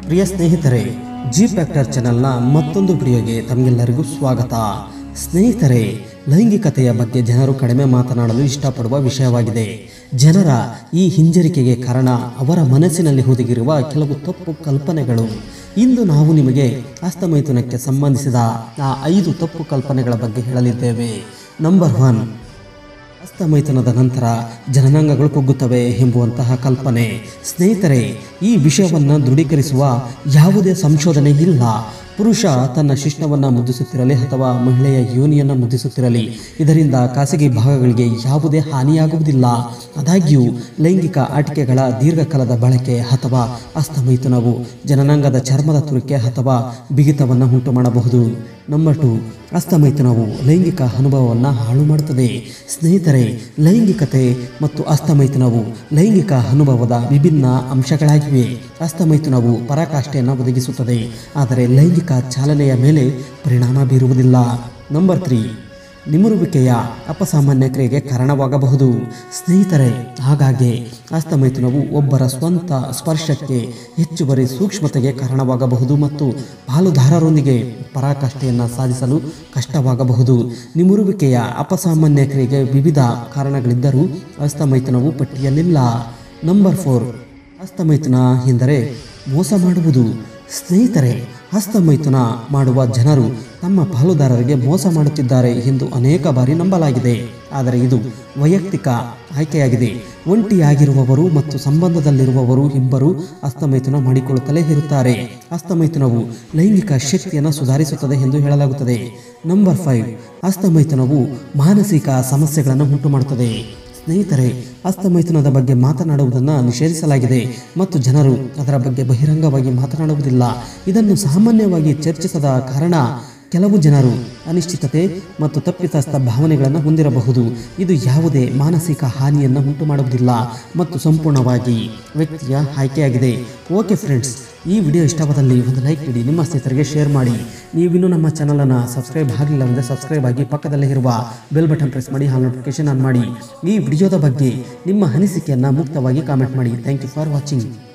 ಪ್ರಿಯ ಸ್ನೇಹಿತರೆ G factor ಚಾನೆಲ್ನ ಮತ್ತೊಂದು ವಿಡಿಯೋಗೆ ತಮಗೆಲ್ಲರಿಗೂ ಸ್ವಾಗತ ಸ್ನೇಹಿತರೆ ಲೈಂಗಿಕತೆಯ ಬಗ್ಗೆ ಜನರು ಕಡಿಮೆ ಮಾತನಾಡಲು ಇಷ್ಟಪಡುವ ವಿಷಯವಾಗಿದೆ ಜನರ ಈ ಹಿಂಜರಿಕೆಗೆ ಕಾರಣ ಅವರ ಮನಸ್ಸಿನಲ್ಲಿ ಹುದುಗಿರುವ ಕೆಲವು ತಪ್ಪು ಕಲ್ಪನೆಗಳು ಇಂದು ನಾವು ನಿಮಗೆ ಹಸ್ತಮೈಥುನಕ್ಕೆ ಸಂಬಂಧಿಸಿದ ಆ ಐದು ತಪ್ಪು ಕಲ್ಪನೆಗಳ ಬಗ್ಗೆ ಹೇಳಲಿದ್ದೇವೆ ನಂಬರ್ ಒನ್ ಹಸ್ತಮೈಥುನದ ನಂತರ ಜನನಾಂಗಗಳು ಕುಗ್ಗುತ್ತವೆ ಎಂಬುವಂತಹ ಕಲ್ಪನೆ ಸ್ನೇಹಿತರೆ ಈ ವಿಷಯವನ್ನು ದೃಢೀಕರಿಸುವ ಯಾವುದೇ ಸಂಶೋಧನೆ ಇಲ್ಲ ಪುರುಷ ತನ್ನ ಶಿಶ್ನವನ್ನು ಮುದ್ದಿಸುತ್ತಿರಲಿ ಅಥವಾ ಮಹಿಳೆಯ ಯೋನಿಯನ್ನು ಮುದ್ದಿಸುತ್ತಿರಲಿ ಇದರಿಂದ ಖಾಸಗಿ ಭಾಗಗಳಿಗೆ ಯಾವುದೇ ಹಾನಿಯಾಗುವುದಿಲ್ಲ ಆದಾಗ್ಯೂ ಲೈಂಗಿಕ ಆಟಿಕೆಗಳ ದೀರ್ಘಕಾಲದ ಬಳಕೆ ಅಥವಾ ಹಸ್ತಮೈಥುನವು ಜನನಾಂಗದ ಚರ್ಮದ ತುರಿಕೆ ಅಥವಾ ಬಿಗಿತವನ್ನು ಉಂಟು ಮಾಡಬಹುದು ನಂಬರ್ ಟು ಹಸ್ತಮೈಥುನವು ಲೈಂಗಿಕ ಅನುಭವವನ್ನು ಹಾಳು ಮಾಡುತ್ತದೆ ಸ್ನೇಹಿತರೆ ಲೈಂಗಿಕತೆ ಮತ್ತು ಹಸ್ತಮೈಥುನವು ಲೈಂಗಿಕ ಅನುಭವದ ವಿಭಿನ್ನ ಅಂಶಗಳಾಗಿವೆ ಹಸ್ತಮೈಥುನವು ಪರಾಕಾಷ್ಠೆಯನ್ನು ಒದಗಿಸುತ್ತದೆ ಆದರೆ ಲೈಂಗಿಕ ಚಾಲನೆಯ ಮೇಲೆ ಪರಿಣಾಮ ಬೀರುವುದಿಲ್ಲ ನಂಬರ್ ತ್ರೀ ನಿಮರುವಿಕೆಯ ಅಪಸಾಮಾನ್ಯ ಕ್ರಿಯೆಗೆ ಕಾರಣವಾಗಬಹುದು ಸ್ನೇಹಿತರೆ ಹಾಗಾಗಿ ಹಸ್ತಮೈಥುನವು ಒಬ್ಬರ ಸ್ವಂತ ಸ್ಪರ್ಶಕ್ಕೆ ಹೆಚ್ಚುವರಿ ಸೂಕ್ಷ್ಮತೆಗೆ ಕಾರಣವಾಗಬಹುದು ಮತ್ತು ಪಾಲುದಾರರೊಂದಿಗೆ ಪರಾಕಾಷ್ಠೆಯನ್ನು ಸಾಧಿಸಲು ಕಷ್ಟವಾಗಬಹುದು ನಿಮರುವಿಕೆಯ ಅಪಸಾಮಾನ್ಯ ಕ್ರಿಯೆಗೆ ವಿವಿಧ ಕಾರಣಗಳಿದ್ದರೂ ಹಸ್ತಮೈಥುನವು ಪಟ್ಟಿಯಲ್ಲಿಲ್ಲ ನಂಬರ್ ಫೋರ್ ಹಸ್ತಮೈಥುನ ಎಂದರೆ ಮೋಸ ಮಾಡುವುದು ಸ್ನೇಹಿತರೆ ಹಸ್ತಮೈಥುನ ಮಾಡುವ ಜನರು ತಮ್ಮ ಪಾಲುದಾರರಿಗೆ ಮೋಸ ಮಾಡುತ್ತಿದ್ದಾರೆ ಎಂದು ಅನೇಕ ಬಾರಿ ನಂಬಲಾಗಿದೆ ಆದರೆ ಇದು ವೈಯಕ್ತಿಕ ಆಯ್ಕೆಯಾಗಿದೆ ಒಂಟಿಯಾಗಿರುವವರು ಮತ್ತು ಸಂಬಂಧದಲ್ಲಿರುವವರು ಇಬ್ಬರು ಹಸ್ತಮೈಥುನ ಮಾಡಿಕೊಳ್ಳುತ್ತಲೇ ಇರುತ್ತಾರೆ ಹಸ್ತಮೈಥುನವು ಲೈಂಗಿಕ ಶಕ್ತಿಯನ್ನು ಸುಧಾರಿಸುತ್ತದೆ ಎಂದು ಹೇಳಲಾಗುತ್ತದೆ ನಂಬರ್ ಫೈವ್ ಹಸ್ತಮೈಥುನವು ಮಾನಸಿಕ ಸಮಸ್ಯೆಗಳನ್ನು ಉಂಟು ಮಾಡುತ್ತದೆ ಸ್ನೇಹಿತರೆ ಹಸ್ತಮೈಥುನದ ಬಗ್ಗೆ ಮಾತನಾಡುವುದನ್ನು ನಿಷೇಧಿಸಲಾಗಿದೆ ಮತ್ತು ಜನರು ಅದರ ಬಗ್ಗೆ ಬಹಿರಂಗವಾಗಿ ಮಾತನಾಡುವುದಿಲ್ಲ ಇದನ್ನು ಸಾಮಾನ್ಯವಾಗಿ ಚರ್ಚಿಸದ ಕಾರಣ ಕೆಲವು ಜನರು ಅನಿಶ್ಚಿತತೆ ಮತ್ತು ತಪ್ಪಿತಸ್ಥ ಭಾವನೆಗಳನ್ನು ಹೊಂದಿರಬಹುದು ಇದು ಯಾವುದೇ ಮಾನಸಿಕ ಹಾನಿಯನ್ನು ಉಂಟು ಮಾಡುವುದಿಲ್ಲ ಮತ್ತು ಸಂಪೂರ್ಣವಾಗಿ ವ್ಯಕ್ತಿಯ ಆಯ್ಕೆಯಾಗಿದೆ ಓಕೆ ಫ್ರೆಂಡ್ಸ್ ಈ ವಿಡಿಯೋ ಇಷ್ಟವಾದಲ್ಲಿ ಒಂದು ಲೈಕ್ ನೀಡಿ ನಿಮ್ಮ ಸ್ನೇಹಿತರಿಗೆ ಶೇರ್ ಮಾಡಿ ನೀವಿನ್ನೂ ನಮ್ಮ ಚಾನಲನ್ನು ಸಬ್ಸ್ಕ್ರೈಬ್ ಆಗಲಿಲ್ಲ ಅಂದರೆ ಸಬ್ಸ್ಕ್ರೈಬ್ ಆಗಿ ಪಕ್ಕದಲ್ಲೇ ಇರುವ ಬೆಲ್ ಬಟನ್ ಪ್ರೆಸ್ ಮಾಡಿ ಹಾಲ್ ನೋಟಿಫಿಕೇಶನ್ ಆನ್ ಮಾಡಿ ಈ ವಿಡಿಯೋದ ಬಗ್ಗೆ ನಿಮ್ಮ ಅನಿಸಿಕೆಯನ್ನು ಮುಕ್ತವಾಗಿ ಕಾಮೆಂಟ್ ಮಾಡಿ ಥ್ಯಾಂಕ್ ಯು ಫಾರ್ ವಾಚಿಂಗ್